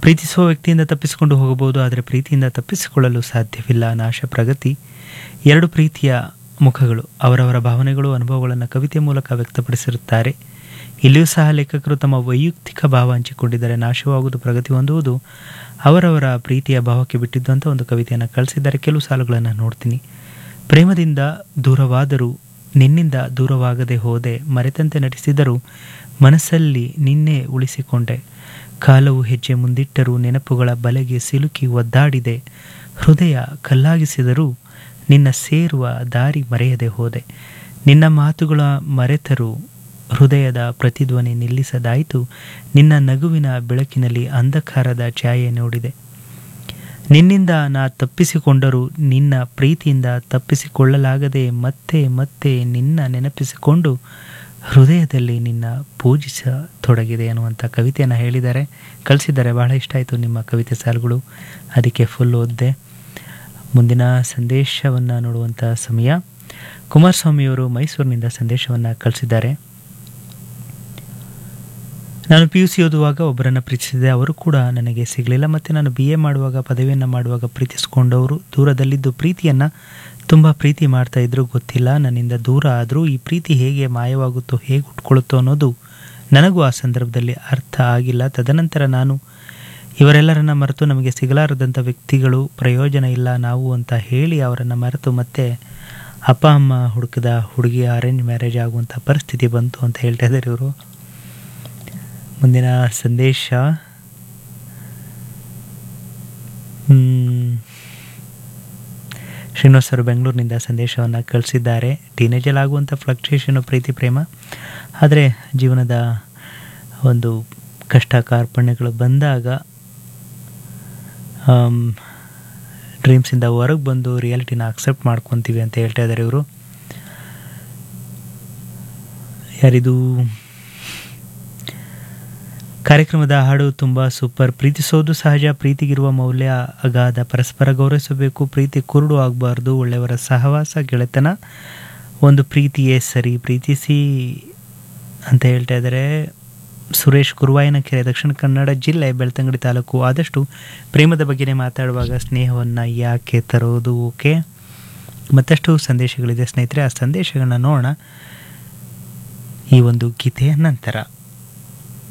ಪ್ರೀತಿಸುವ ವ್ಯಕ್ತಿಯಿಂದ ತಪ್ಪಿಸಿಕೊಂಡು ಹೋಗಬಹುದು ಆದರೆ ಪ್ರೀತಿಯಿಂದ ತಪ್ಪಿಸಿಕೊಳ್ಳಲು ಸಾಧ್ಯವಿಲ್ಲ ನಾಶ ಪ್ರಗತಿ ಎರಡು ಪ್ರೀತಿಯ ಮುಖಗಳು ಅವರವರ ಭಾವನೆಗಳು ಅನುಭವಗಳನ್ನು ಕವಿತೆ ಮೂಲಕ ವ್ಯಕ್ತಪಡಿಸಿರುತ್ತಾರೆ ಇಲ್ಲಿಯೂ ಸಹ ಲೇಖಕರು ತಮ್ಮ ವೈಯಕ್ತಿಕ ಭಾವ ಹಂಚಿಕೊಂಡಿದ್ದಾರೆ ನಾಶವಾಗುವುದು ಪ್ರಗತಿ ಹೊಂದುವುದು ಅವರವರ ಪ್ರೀತಿಯ ಭಾವಕ್ಕೆ ಬಿಟ್ಟಿದ್ದು ಅಂತ ಒಂದು ಕವಿತೆಯನ್ನು ಕಳಿಸಿದ್ದಾರೆ ಕೆಲವು ಸಾಲುಗಳನ್ನು ನೋಡ್ತೀನಿ ಪ್ರೇಮದಿಂದ ದೂರವಾದರೂ ನಿನ್ನಿಂದ ದೂರವಾಗದೆ ಹೋದೆ ಮರೆತಂತೆ ನಟಿಸಿದರೂ ಮನಸ್ಸಲ್ಲಿ ನಿನ್ನೆ ಉಳಿಸಿಕೊಂಡೆ ಕಾಲವು ಹೆಜ್ಜೆ ಮುಂದಿಟ್ಟರೂ ನೆನಪುಗಳ ಬಲೆಗೆ ಸಿಲುಕಿ ಒದ್ದಾಡಿದೆ ಹೃದಯ ಕಲ್ಲಾಗಿಸಿದರೂ ನಿನ್ನ ಸೇರುವ ದಾರಿ ಮರೆಯದೆ ಹೋದೆ ನಿನ್ನ ಮಾತುಗಳ ಮರೆತರೂ ಹೃದಯದ ಪ್ರತಿಧ್ವನಿ ನಿಲ್ಲಿಸದಾಯಿತು ನಿನ್ನ ನಗುವಿನ ಬೆಳಕಿನಲ್ಲಿ ಅಂಧಕಾರದ ಛಾಯೆ ನೋಡಿದೆ ನಿನ್ನಿಂದ ನಾ ತಪ್ಪಿಸಿಕೊಂಡರೂ ನಿನ್ನ ಪ್ರೀತಿಯಿಂದ ತಪ್ಪಿಸಿಕೊಳ್ಳಲಾಗದೆ ಮತ್ತೆ ಮತ್ತೆ ನಿನ್ನ ನೆನಪಿಸಿಕೊಂಡು ಹೃದಯದಲ್ಲಿ ನಿನ್ನ ಪೂಜಿಸತೊಡಗಿದೆ ಅನ್ನುವಂಥ ಕವಿತೆಯನ್ನು ಹೇಳಿದ್ದಾರೆ ಕಳಿಸಿದ್ದಾರೆ ಬಹಳ ಇಷ್ಟ ಆಯಿತು ನಿಮ್ಮ ಕವಿತೆ ಸಾಲುಗಳು ಅದಕ್ಕೆ ಫುಲ್ ಓದಿದೆ ಮುಂದಿನ ಸಂದೇಶವನ್ನು ನೋಡುವಂಥ ಸಮಯ ಕುಮಾರಸ್ವಾಮಿಯವರು ಮೈಸೂರಿನಿಂದ ಸಂದೇಶವನ್ನು ಕಳಿಸಿದ್ದಾರೆ ನಾನು ಪಿ ಯು ಸಿ ಓದುವಾಗ ಒಬ್ಬರನ್ನು ಪ್ರೀತಿಸಿದೆ ಅವರು ಕೂಡ ನನಗೆ ಸಿಗಲಿಲ್ಲ ಮತ್ತು ನಾನು ಬಿ ಎ ಮಾಡುವಾಗ ಪದವಿಯನ್ನು ಮಾಡುವಾಗ ಪ್ರೀತಿಸಿಕೊಂಡವರು ದೂರದಲ್ಲಿದ್ದು ಪ್ರೀತಿಯನ್ನು ತುಂಬ ಪ್ರೀತಿ ಮಾಡ್ತಾ ಇದ್ರು ಗೊತ್ತಿಲ್ಲ ನನ್ನಿಂದ ದೂರ ಆದರೂ ಈ ಪ್ರೀತಿ ಹೇಗೆ ಮಾಯವಾಗುತ್ತೋ ಹೇಗೆ ಉಟ್ಕೊಳ್ಳುತ್ತೋ ಅನ್ನೋದು ನನಗೂ ಆ ಸಂದರ್ಭದಲ್ಲಿ ಅರ್ಥ ಆಗಿಲ್ಲ ತದನಂತರ ನಾನು ಇವರೆಲ್ಲರನ್ನ ಮರೆತು ನಮಗೆ ಸಿಗಲಾರದಂಥ ವ್ಯಕ್ತಿಗಳು ಪ್ರಯೋಜನ ಇಲ್ಲ ನಾವು ಅಂತ ಹೇಳಿ ಅವರನ್ನು ಮರೆತು ಮತ್ತೆ ಅಪ್ಪ ಅಮ್ಮ ಹುಡುಕಿದ ಹುಡುಗಿ ಅರೇಂಜ್ ಮ್ಯಾರೇಜ್ ಆಗುವಂಥ ಪರಿಸ್ಥಿತಿ ಬಂತು ಅಂತ ಹೇಳ್ತಾ ಇದ್ದಾರೆ ಇವರು ಮುಂದಿನ ಸಂದೇಶ ಹ್ಮ್. ಶ್ರೀನಿವಾಸ್ ಅವರು ಬೆಂಗಳೂರಿನಿಂದ ಸಂದೇಶವನ್ನು ಕಳಿಸಿದ್ದಾರೆ ಟೀನೇಜಲ್ಲಿ ಆಗುವಂಥ ಫ್ಲಕ್ಚುಯೇಷನು ಪ್ರೀತಿ ಪ್ರೇಮ ಆದರೆ ಜೀವನದ ಒಂದು ಕಷ್ಟ ಕಾರ್ಪಣ್ಯಗಳು ಬಂದಾಗ ಡ್ರೀಮ್ಸಿಂದ ಹೊರಗೆ ಬಂದು ರಿಯಾಲಿಟಿನ ಅಕ್ಸೆಪ್ಟ್ ಮಾಡ್ಕೊತೀವಿ ಅಂತ ಹೇಳ್ತಾ ಇದ್ದಾರೆ ಇವರು ಯಾರಿದು ಕಾರ್ಯಕ್ರಮದ ಹಾಡು ತುಂಬ ಸೂಪರ್ ಪ್ರೀತಿಸೋದು ಸಹಜ ಪ್ರೀತಿಗಿರುವ ಮೌಲ್ಯ ಅಗಾಧ ಪರಸ್ಪರ ಗೌರವಿಸಬೇಕು ಪ್ರೀತಿ ಕುರುಡು ಆಗಬಾರ್ದು ಒಳ್ಳೆಯವರ ಸಹವಾಸ ಗೆಳೆತನ ಒಂದು ಪ್ರೀತಿಯೇ ಸರಿ ಪ್ರೀತಿಸಿ ಅಂತ ಹೇಳ್ತಾ ಇದ್ದಾರೆ ಸುರೇಶ್ ಕುರುವಾಯನಕೆರೆ ದಕ್ಷಿಣ ಕನ್ನಡ ಜಿಲ್ಲೆ ಬೆಳ್ತಂಗಡಿ ತಾಲೂಕು ಆದಷ್ಟು ಪ್ರೇಮದ ಬಗ್ಗೆನೇ ಮಾತಾಡುವಾಗ ಸ್ನೇಹವನ್ನು ಯಾಕೆ ತರೋದು ಓಕೆ ಮತ್ತಷ್ಟು ಸಂದೇಶಗಳಿದೆ ಸ್ನೇಹಿತರೆ ಆ ಸಂದೇಶಗಳನ್ನ ನೋಡೋಣ ಈ ಒಂದು ಗೀತೆಯ ನಂತರ